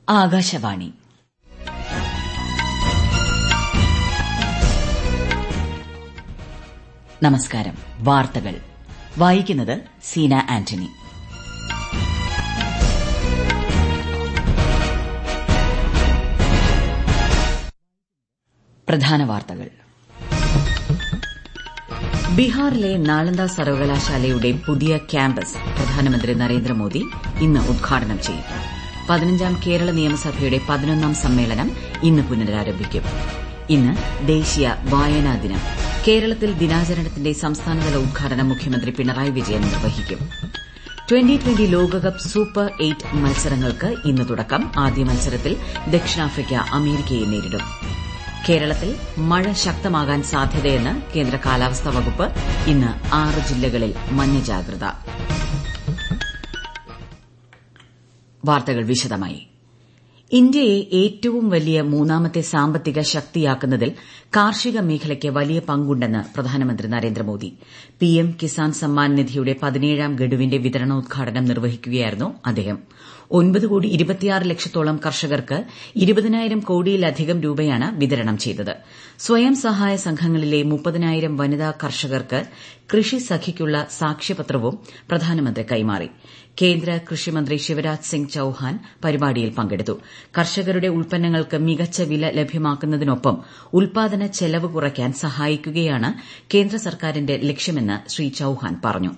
ആകാശവാണി നമസ്കാരം വാർത്തകൾ വായിക്കുന്നത് സീന ആന്റണി പ്രധാന വാർത്തകൾ ബീഹാറിലെ നാളന്ദ സർവകലാശാലയുടെ പുതിയ ക്യാമ്പസ് പ്രധാനമന്ത്രി നരേന്ദ്രമോദി ഇന്ന് ഉദ്ഘാടനം ചെയ്യും പതിനഞ്ചാം കേരള നിയമസഭയുടെ പതിനൊന്നാം സമ്മേളനം ഇന്ന് പുനരാരംഭിക്കും ഇന്ന് ദേശീയ വായനാ ദിനം കേരളത്തിൽ ദിനാചരണത്തിന്റെ സംസ്ഥാനതല ഉദ്ഘാടനം മുഖ്യമന്ത്രി പിണറായി വിജയൻ നിർവഹിക്കും ട്വന്റി ട്വന്റി ലോകകപ്പ് സൂപ്പർ എയ്റ്റ് മത്സരങ്ങൾക്ക് ഇന്ന് തുടക്കം ആദ്യ മത്സരത്തിൽ ദക്ഷിണാഫ്രിക്ക അമേരിക്കയെ നേരിടും കേരളത്തിൽ മഴ ശക്തമാകാൻ സാധ്യതയെന്ന് കേന്ദ്ര കാലാവസ്ഥാ വകുപ്പ് ഇന്ന് ആറ് ജില്ലകളിൽ മഞ്ഞ ജാഗ്രത വാർത്തകൾ വിശദമായി ഇന്ത്യയെ ഏറ്റവും വലിയ മൂന്നാമത്തെ സാമ്പത്തിക ശക്തിയാക്കുന്നതിൽ കാർഷിക മേഖലയ്ക്ക് വലിയ പങ്കുണ്ടെന്ന് പ്രധാനമന്ത്രി നരേന്ദ്രമോദി പിഎം കിസാൻ സമ്മാൻ നിധിയുടെ പതിനേഴാം ഗഡുവിന്റെ വിതരണോദ്ഘാടനം നിർവഹിക്കുകയായിരുന്നു അദ്ദേഹം ഒൻപത് കോടി ഇരുപത്തിയാറ് ലക്ഷത്തോളം കർഷകർക്ക് ഇരുപതിനായിരം കോടിയിലധികം രൂപയാണ് വിതരണം ചെയ്തത് സ്വയം സഹായ സംഘങ്ങളിലെ മുപ്പതിനായിരം വനിതാ കർഷകർക്ക് കൃഷി സഖിക്കുള്ള സാക്ഷ്യപത്രവും പ്രധാനമന്ത്രി കൈമാറി കേന്ദ്ര കൃഷിമന്ത്രി ശിവരാജ് സിംഗ് ചൌഹാൻ പരിപാടിയിൽ പങ്കെടുത്തു കർഷകരുടെ ഉൽപ്പന്നങ്ങൾക്ക് മികച്ച വില ലഭ്യമാക്കുന്നതിനൊപ്പം ഉൽപാദന ചെലവ് കുറയ്ക്കാൻ സഹായിക്കുകയാണ് കേന്ദ്ര സർക്കാരിന്റെ ലക്ഷ്യമെന്ന് ശ്രീ ചൌഹാൻ പറഞ്ഞു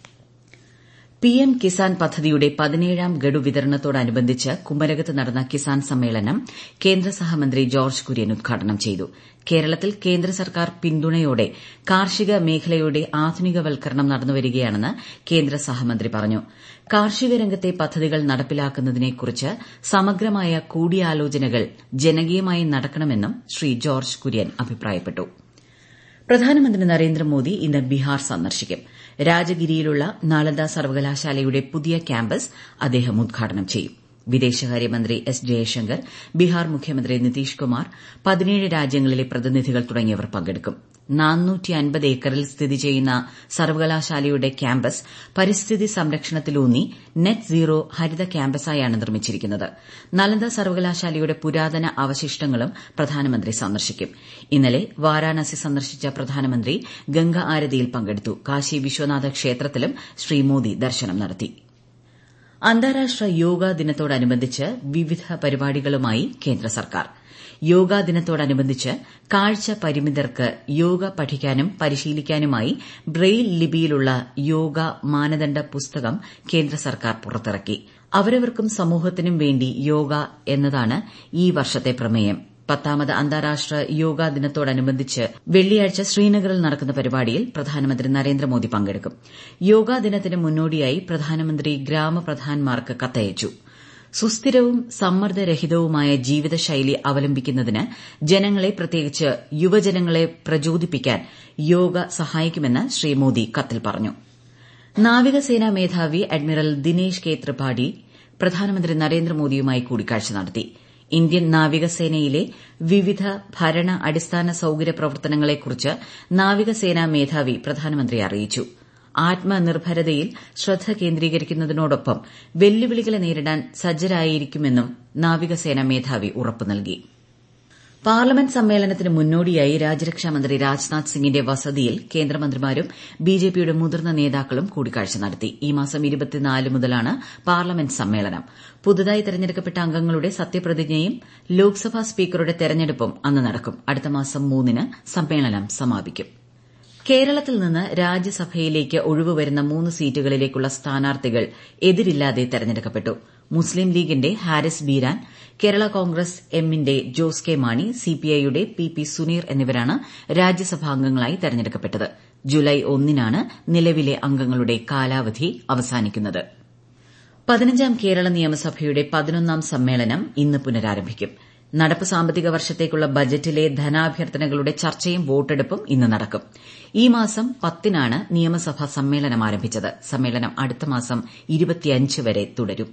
പിഎം കിസാൻ പദ്ധതിയുടെ പതിനേഴാം ഗഡു വിതരണത്തോടനുബന്ധിച്ച് കുമരകത്ത് നടന്ന കിസാൻ സമ്മേളനം കേന്ദ്ര സഹമന്ത്രി ജോർജ് കുര്യൻ ഉദ്ഘാടനം ചെയ്തു കേരളത്തിൽ കേന്ദ്ര സർക്കാർ പിന്തുണയോടെ കാർഷിക മേഖലയുടെ ആധുനികവൽക്കരണം നടന്നുവരികയാണെന്ന് കേന്ദ്ര സഹമന്ത്രി പറഞ്ഞു കാർഷിക രംഗത്തെ പദ്ധതികൾ നടപ്പിലാക്കുന്നതിനെക്കുറിച്ച് സമഗ്രമായ കൂടിയാലോചനകൾ ജനകീയമായി നടക്കണമെന്നും ശ്രീ ജോർജ് കുര്യൻ അഭിപ്രായപ്പെട്ടു പ്രധാനമന്ത്രി നരേന്ദ്രമോദി ഇന്ന് ബീഹാർ സന്ദർശിക്കും രാജഗിരിയിലുള്ള നാളന്ദ സർവകലാശാലയുടെ പുതിയ ക്യാമ്പസ് അദ്ദേഹം ഉദ്ഘാടനം ചെയ്യും വിദേശകാര്യമന്ത്രി എസ് ജയശങ്കർ ബീഹാർ മുഖ്യമന്ത്രി നിതീഷ് കുമാർ പതിനേഴ് രാജ്യങ്ങളിലെ പ്രതിനിധികൾ തുടങ്ങിയവർ പങ്കെടുക്കും ഏക്കറിൽ സ്ഥിതി ചെയ്യുന്ന സർവകലാശാലയുടെ ക്യാമ്പസ് പരിസ്ഥിതി സംരക്ഷണത്തിലൂന്നി നെറ്റ് സീറോ ഹരിത ക്യാമ്പസായാണ് നിർമ്മിച്ചിരിക്കുന്നത് നലന്ദ സർവകലാശാലയുടെ പുരാതന അവശിഷ്ടങ്ങളും പ്രധാനമന്ത്രി സന്ദർശിക്കും ഇന്നലെ വാരാണസി സന്ദർശിച്ച പ്രധാനമന്ത്രി ഗംഗ ആരതിയിൽ പങ്കെടുത്തു കാശി വിശ്വനാഥ ക്ഷേത്രത്തിലും ശ്രീ മോദി ദർശനം നടത്തി അന്താരാഷ്ട്ര യോഗാ ദിനത്തോടനുബന്ധിച്ച് വിവിധ പരിപാടികളുമായി കേന്ദ്ര സർക്കാർ യോഗാ ദിനത്തോടനുബന്ധിച്ച് കാഴ്ച പരിമിതർക്ക് യോഗ പഠിക്കാനും പരിശീലിക്കാനുമായി ബ്രെയിൽ ലിപിയിലുള്ള യോഗ മാനദണ്ഡ പുസ്തകം കേന്ദ്ര സർക്കാർ പുറത്തിറക്കി അവരവർക്കും സമൂഹത്തിനും വേണ്ടി യോഗ എന്നതാണ് ഈ വർഷത്തെ പ്രമേയം പത്താമത് അന്താരാഷ്ട്ര യോഗാ ദിനത്തോടനുബന്ധിച്ച് വെള്ളിയാഴ്ച ശ്രീനഗറിൽ നടക്കുന്ന പരിപാടിയിൽ പ്രധാനമന്ത്രി നരേന്ദ്രമോദി പങ്കെടുക്കും യോഗാ ദിനത്തിന് മുന്നോടിയായി പ്രധാനമന്ത്രി ഗ്രാമപ്രധാൻമാർക്ക് കത്തയച്ചു സുസ്ഥിരവും സമ്മർദ്ദരഹിതവുമായ ജീവിതശൈലി അവലംബിക്കുന്നതിന് ജനങ്ങളെ പ്രത്യേകിച്ച് യുവജനങ്ങളെ പ്രചോദിപ്പിക്കാൻ യോഗ സഹായിക്കുമെന്ന് ശ്രീ മോദി കത്തിൽ പറഞ്ഞു നാവികസേനാ മേധാവി അഡ്മിറൽ ദിനേശ് കെ ത്രിപാഠി പ്രധാനമന്ത്രി നരേന്ദ്രമോദിയുമായി കൂടിക്കാഴ്ച നടത്തി ഇന്ത്യൻ നാവികസേനയിലെ വിവിധ ഭരണ അടിസ്ഥാന സൌകര്യ പ്രവർത്തനങ്ങളെക്കുറിച്ച് നാവികസേനാ മേധാവി പ്രധാനമന്ത്രിയെ അറിയിച്ചു ആത്മനിർഭരതയിൽ ശ്രദ്ധ കേന്ദ്രീകരിക്കുന്നതിനോടൊപ്പം വെല്ലുവിളികളെ നേരിടാൻ സജ്ജരായിരിക്കുമെന്നും നാവികസേനാ മേധാവി ഉറപ്പു നൽകി പാർലമെന്റ് സമ്മേളനത്തിന് മുന്നോടിയായി രാജ്യരക്ഷാമന്ത്രി രാജ്നാഥ് സിംഗിന്റെ വസതിയിൽ കേന്ദ്രമന്ത്രിമാരും ബിജെപിയുടെ മുതിർന്ന നേതാക്കളും കൂടിക്കാഴ്ച നടത്തി ഈ മാസം മുതലാണ് പാർലമെന്റ് സമ്മേളനം പുതുതായി തെരഞ്ഞെടുക്കപ്പെട്ട അംഗങ്ങളുടെ സത്യപ്രതിജ്ഞയും ലോക്സഭാ സ്പീക്കറുടെ തെരഞ്ഞെടുപ്പും അന്ന് നടക്കും അടുത്ത മാസം മൂന്നിന് സമ്മേളനം സമാപിക്കും കേരളത്തിൽ നിന്ന് രാജ്യസഭയിലേക്ക് ഒഴിവുവരുന്ന മൂന്ന് സീറ്റുകളിലേക്കുള്ള സ്ഥാനാർത്ഥികൾ എതിരില്ലാതെ തെരഞ്ഞെടുക്കപ്പെട്ടു മുസ്ലിം ലീഗിന്റെ ഹാരിസ് ബീരാൻ കേരള കോൺഗ്രസ് എമ്മിന്റെ ജോസ് കെ മാണി സിപിഐയുടെ പി പി സുനീർ എന്നിവരാണ് രാജ്യസഭാംഗങ്ങളായി തെരഞ്ഞെടുക്കപ്പെട്ടത് ജൂലൈ ഒന്നിനാണ് നിലവിലെ അംഗങ്ങളുടെ കാലാവധി അവസാനിക്കുന്നത് പതിനഞ്ചാം കേരള നിയമസഭയുടെ പതിനൊന്നാം സമ്മേളനം ഇന്ന് പുനരാരംഭിക്കും നടപ്പ് സാമ്പത്തിക വർഷത്തേക്കുള്ള ബജറ്റിലെ ധനാഭ്യർത്ഥനകളുടെ ചർച്ചയും വോട്ടെടുപ്പും ഇന്ന് നടക്കും ഈ മാസം പത്തിനാണ് നിയമസഭാ സമ്മേളനം ആരംഭിച്ചത് സമ്മേളനം അടുത്ത മാസം വരെ തുടരും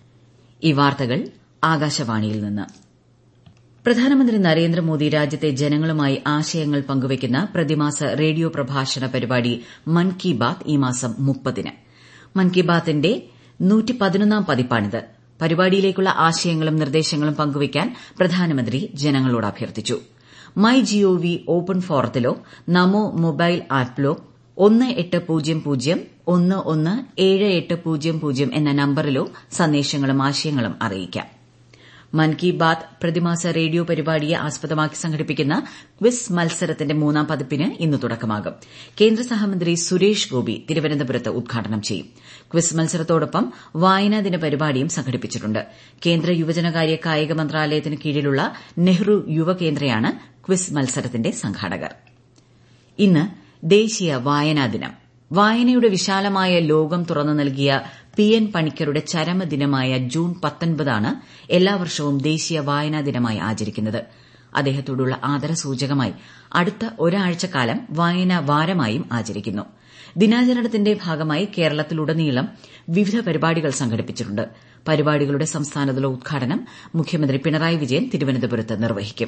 ഈ വാർത്തകൾ ആകാശവാണിയിൽ നിന്ന് പ്രധാനമന്ത്രി നരേന്ദ്രമോദി രാജ്യത്തെ ജനങ്ങളുമായി ആശയങ്ങൾ പങ്കുവയ്ക്കുന്ന പ്രതിമാസ റേഡിയോ പ്രഭാഷണ പരിപാടി മൻ കി ബാത് ഈ മാസം മുപ്പതിന് മൻ കി ബാത്തിന്റെ പതിപ്പാണിത് പരിപാടിയിലേക്കുള്ള ആശയങ്ങളും നിർദ്ദേശങ്ങളും പങ്കുവയ്ക്കാൻ പ്രധാനമന്ത്രി ജനങ്ങളോട് അഭ്യർത്ഥിച്ചു മൈ ജിഒവി ഓപ്പൺ ഫോറത്തിലോ നമോ മൊബൈൽ ആപ്പിലോ ഒന്ന് എട്ട് പൂജ്യം പൂജ്യം ഒന്ന് ഒന്ന് ഏഴ് എട്ട് പൂജ്യം പൂജ്യം എന്ന നമ്പറിലോ സന്ദേശങ്ങളും ആശയങ്ങളും അറിയിക്കാം മൻ കി ബാത് പ്രതിമാസ റേഡിയോ പരിപാടിയെ ആസ്പദമാക്കി സംഘടിപ്പിക്കുന്ന ക്വിസ് മത്സരത്തിന്റെ മൂന്നാം പതിപ്പിന് ഇന്ന് തുടക്കമാകും കേന്ദ്ര സഹമന്ത്രി സുരേഷ് ഗോപി തിരുവനന്തപുരത്ത് ഉദ്ഘാടനം ചെയ്യും ക്വിസ് മത്സരത്തോടൊപ്പം വായനാ ദിന പരിപാടിയും സംഘടിപ്പിച്ചിട്ടുണ്ട് കേന്ദ്ര യുവജനകാര്യ കായിക മന്ത്രാലയത്തിന് കീഴിലുള്ള നെഹ്റു യുവകേന്ദ്രയാണ് ക്വിസ് മത്സരത്തിന്റെ സംഘാടകർ ഇന്ന് ദേശീയ വായനാ ദിനം വായനയുടെ വിശാലമായ ലോകം തുറന്നു നൽകിയ പി എൻ പണിക്കരുടെ ചരമദിനമായ ജൂൺ പത്തൊൻപതാണ് എല്ലാ വർഷവും ദേശീയ വായനാ ദിനമായി ആചരിക്കുന്നത് അദ്ദേഹത്തോടുള്ള ആദരസൂചകമായി അടുത്ത ഒരാഴ്ചക്കാലം വായനാ വാരമായും ആചരിക്കുന്നു ദിനാചരണത്തിന്റെ ഭാഗമായി കേരളത്തിലുടനീളം വിവിധ പരിപാടികൾ സംഘടിപ്പിച്ചിട്ടുണ്ട് പരിപാടികളുടെ സംസ്ഥാനതല ഉദ്ഘാടനം മുഖ്യമന്ത്രി പിണറായി വിജയൻ തിരുവനന്തപുരത്ത് നിർവഹിക്കും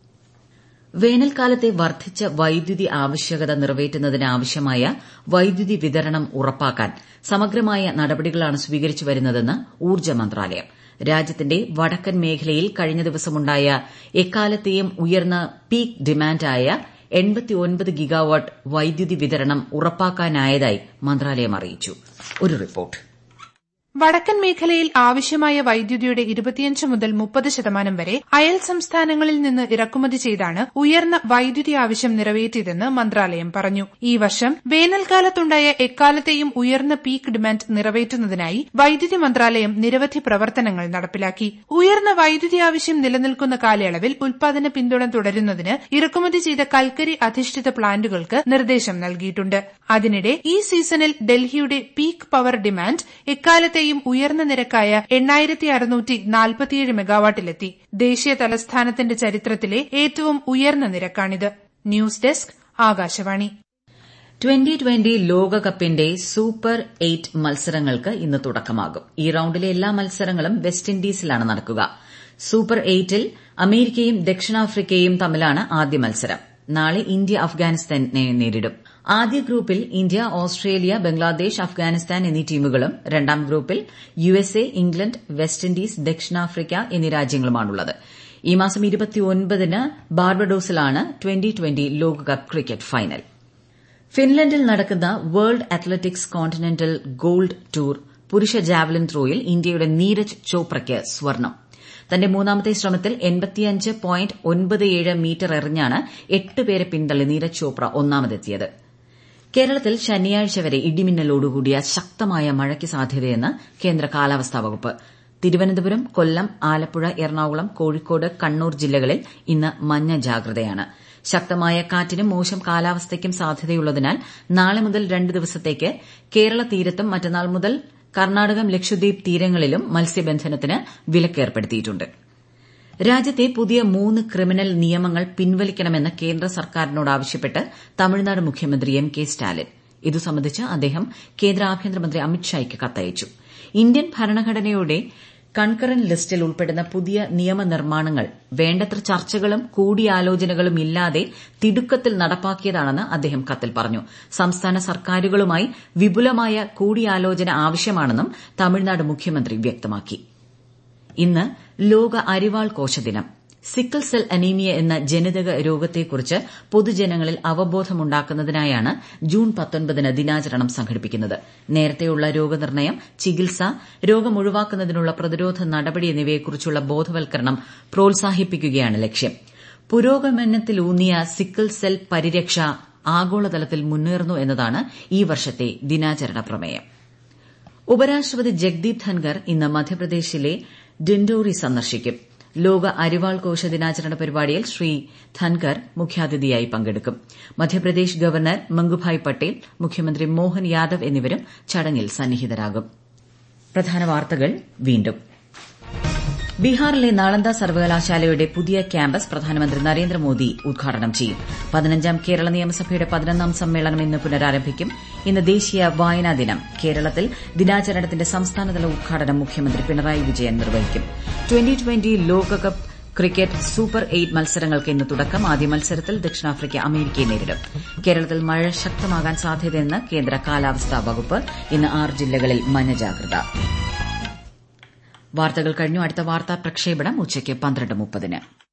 വേനൽക്കാലത്തെ വർദ്ധിച്ച വൈദ്യുതി ആവശ്യകത നിറവേറ്റുന്നതിന് ആവശ്യമായ വൈദ്യുതി വിതരണം ഉറപ്പാക്കാൻ സമഗ്രമായ നടപടികളാണ് സ്വീകരിച്ചു വരുന്നതെന്ന് ഊർജ്ജ മന്ത്രാലയം രാജ്യത്തിന്റെ വടക്കൻ മേഖലയിൽ കഴിഞ്ഞ ദിവസമുണ്ടായ എക്കാലത്തെയും ഉയർന്ന പീക്ക് ഡിമാൻഡായ ഗിഗാവാട്ട് വൈദ്യുതി വിതരണം ഉറപ്പാക്കാനായതായി മന്ത്രാലയം അറിയിച്ചു ഒരു റിപ്പോർട്ട് വടക്കൻ മേഖലയിൽ ആവശ്യമായ വൈദ്യുതിയുടെ ഇരുപത്തിയഞ്ച് മുതൽ മുപ്പത് ശതമാനം വരെ അയൽ സംസ്ഥാനങ്ങളിൽ നിന്ന് ഇറക്കുമതി ചെയ്താണ് ഉയർന്ന വൈദ്യുതി ആവശ്യം നിറവേറ്റിയതെന്ന് മന്ത്രാലയം പറഞ്ഞു ഈ വർഷം വേനൽക്കാലത്തുണ്ടായ എക്കാലത്തെയും ഉയർന്ന പീക്ക് ഡിമാൻഡ് നിറവേറ്റുന്നതിനായി വൈദ്യുതി മന്ത്രാലയം നിരവധി പ്രവർത്തനങ്ങൾ നടപ്പിലാക്കി ഉയർന്ന വൈദ്യുതി ആവശ്യം നിലനിൽക്കുന്ന കാലയളവിൽ ഉൽപാദന പിന്തുണ തുടരുന്നതിന് ഇറക്കുമതി ചെയ്ത കൽക്കരി അധിഷ്ഠിത പ്ലാന്റുകൾക്ക് നിർദ്ദേശം നൽകിയിട്ടുണ്ട് അതിനിടെ ഈ സീസണിൽ ഡൽഹിയുടെ പീക്ക് പവർ ഡിമാൻഡ് എക്കാലത്തെ യും ഉയർന്ന നിരക്കായ എണ്ണായിരത്തി അറുന്നൂറ്റി നാൽപ്പത്തിയേഴ് മെഗാവാട്ടിലെത്തി ദേശീയ തലസ്ഥാനത്തിന്റെ ചരിത്രത്തിലെ ഏറ്റവും ഉയർന്ന നിരക്കാണിത് news desk Akashvani twenty twenty ലോകകപ്പിന്റെ സൂപ്പർ എയ്റ്റ് മത്സരങ്ങൾക്ക് ഇന്ന് തുടക്കമാകും ഈ റൌണ്ടിലെ എല്ലാ മത്സരങ്ങളും വെസ്റ്റ് ഇൻഡീസിലാണ് നടക്കുക സൂപ്പർ എയ്റ്റിൽ അമേരിക്കയും ദക്ഷിണാഫ്രിക്കയും തമ്മിലാണ് ആദ്യ മത്സരം നാളെ ഇന്ത്യ അഫ്ഗാനിസ്ഥാനെ നേരിടും ആദ്യ ഗ്രൂപ്പിൽ ഇന്ത്യ ഓസ്ട്രേലിയ ബംഗ്ലാദേശ് അഫ്ഗാനിസ്ഥാൻ എന്നീ ടീമുകളും രണ്ടാം ഗ്രൂപ്പിൽ യുഎസ്എ ഇംഗ്ലണ്ട് വെസ്റ്റ് ഇൻഡീസ് ദക്ഷിണാഫ്രിക്ക എന്നീ രാജ്യങ്ങളുമാണുള്ളത് ഈ മാസം ന് ബാർബഡോസിലാണ് ട്വന്റി ട്വന്റി ലോകകപ്പ് ക്രിക്കറ്റ് ഫൈനൽ ഫിൻലൻഡിൽ നടക്കുന്ന world athletics continental gold tour പുരുഷ ജാവലിൻ ത്രോയിൽ ഇന്ത്യയുടെ നീരജ് ചോപ്രയ്ക്ക് സ്വർണം തന്റെ മൂന്നാമത്തെ ശ്രമത്തിൽ മീറ്റർ എറിഞ്ഞാണ് എട്ട് പേരെ പിന്തള്ളി നീരജ് ചോപ്ര ഒന്നാമതെത്തിയത് കേരളത്തിൽ ശനിയാഴ്ച വരെ ഇടിമിന്നലോടുകൂടിയ ശക്തമായ മഴയ്ക്ക് സാധ്യതയെന്ന് കേന്ദ്ര കാലാവസ്ഥാ വകുപ്പ് തിരുവനന്തപുരം കൊല്ലം ആലപ്പുഴ എറണാകുളം കോഴിക്കോട് കണ്ണൂർ ജില്ലകളിൽ ഇന്ന് മഞ്ഞ ജാഗ്രതയാണ് ശക്തമായ കാറ്റിനും മോശം കാലാവസ്ഥയ്ക്കും സാധ്യതയുള്ളതിനാൽ നാളെ മുതൽ രണ്ട് ദിവസത്തേക്ക് കേരള തീരത്തും മറ്റന്നാൾ മുതൽ കർണാടകം ലക്ഷദ്വീപ് തീരങ്ങളിലും മത്സ്യബന്ധനത്തിന് വിലക്കേർപ്പെടുത്തിയിട്ടുണ്ട് രാജ്യത്തെ പുതിയ മൂന്ന് ക്രിമിനൽ നിയമങ്ങൾ പിൻവലിക്കണമെന്ന് കേന്ദ്ര സർക്കാരിനോട് ആവശ്യപ്പെട്ട് തമിഴ്നാട് മുഖ്യമന്ത്രി എം കെ സ്റ്റാലിൻ ഇതു സംബന്ധിച്ച് അദ്ദേഹം കേന്ദ്ര ആഭ്യന്തരമന്ത്രി അമിത്ഷായ്ക്ക് കത്തയച്ചു ഇന്ത്യൻ ഭരണഘടനയുടെ കൺകറന്റ് ലിസ്റ്റിൽ ഉൾപ്പെടുന്ന പുതിയ നിയമനിർമ്മാണങ്ങൾ വേണ്ടത്ര ചർച്ചകളും കൂടിയാലോചനകളും ഇല്ലാതെ തിടുക്കത്തിൽ നടപ്പാക്കിയതാണെന്ന് അദ്ദേഹം കത്തിൽ പറഞ്ഞു സംസ്ഥാന സർക്കാരുകളുമായി വിപുലമായ കൂടിയാലോചന ആവശ്യമാണെന്നും തമിഴ്നാട് മുഖ്യമന്ത്രി വ്യക്തമാക്കി ഇന്ന് ലോക അരിവാൾ കോശദിനം സിക്കിൾ സെൽ അനീമിയ എന്ന ജനിതക രോഗത്തെക്കുറിച്ച് പൊതുജനങ്ങളിൽ അവബോധമുണ്ടാക്കുന്നതിനായാണ് ജൂൺ പത്തൊൻപതിന് ദിനാചരണം സംഘടിപ്പിക്കുന്നത് നേരത്തെയുള്ള രോഗനിർണയം ചികിത്സ രോഗം ഒഴിവാക്കുന്നതിനുള്ള പ്രതിരോധ നടപടി എന്നിവയെക്കുറിച്ചുള്ള ബോധവൽക്കരണം പ്രോത്സാഹിപ്പിക്കുകയാണ് ലക്ഷ്യം പുരോഗമനത്തിലൂന്നിയ സിക്കിൾ സെൽ പരിരക്ഷ ആഗോളതലത്തിൽ മുന്നേറുന്നു എന്നതാണ് ഈ വർഷത്തെ ദിനാചരണ പ്രമേയം ഉപരാഷ്ട്രപതി ജഗ്ദീപ് ധൻകർ ഇന്ന് മധ്യപ്രദേശിലെ ഡിൻഡോറി സന്ദർശിക്കും ലോക അരിവാൾ കോശ ദിനാചരണ പരിപാടിയിൽ ശ്രീ ധൻകർ മുഖ്യാതിഥിയായി പങ്കെടുക്കും മധ്യപ്രദേശ് ഗവർണർ മംഗുഭായ് പട്ടേൽ മുഖ്യമന്ത്രി മോഹൻ യാദവ് എന്നിവരും ചടങ്ങിൽ സന്നിഹിതരാകും പ്രധാന വാർത്തകൾ വീണ്ടും ബീഹാറിലെ നാളന്ദ സർവകലാശാലയുടെ പുതിയ ക്യാമ്പസ് പ്രധാനമന്ത്രി നരേന്ദ്രമോദി ഉദ്ഘാടനം ചെയ്യും പതിനഞ്ചാം കേരള നിയമസഭയുടെ പതിനൊന്നാം സമ്മേളനം ഇന്ന് പുനരാരംഭിക്കും ഇന്ന് ദേശീയ വായനാ ദിനം കേരളത്തിൽ ദിനാചരണത്തിന്റെ സംസ്ഥാനതല ഉദ്ഘാടനം മുഖ്യമന്ത്രി പിണറായി വിജയൻ നിർവഹിക്കും ട്വന്റി ട്വന്റി ലോകകപ്പ് ക്രിക്കറ്റ് സൂപ്പർ എയ്റ്റ് മത്സരങ്ങൾക്ക് ഇന്ന് തുടക്കം ആദ്യ മത്സരത്തിൽ ദക്ഷിണാഫ്രിക്ക അമേരിക്കയെ നേരിടും കേരളത്തിൽ മഴ ശക്തമാകാൻ സാധ്യതയെന്ന് കേന്ദ്ര കാലാവസ്ഥാ വകുപ്പ് ഇന്ന് ആറ് ജില്ലകളിൽ മഞ്ഞ ജാഗ്രത വാർത്തകൾ കഴിഞ്ഞു അടുത്ത വാർത്താ പ്രക്ഷേപണം ഉച്ചയ്ക്ക് പന്ത്രണ്ട് മുപ്പതിന്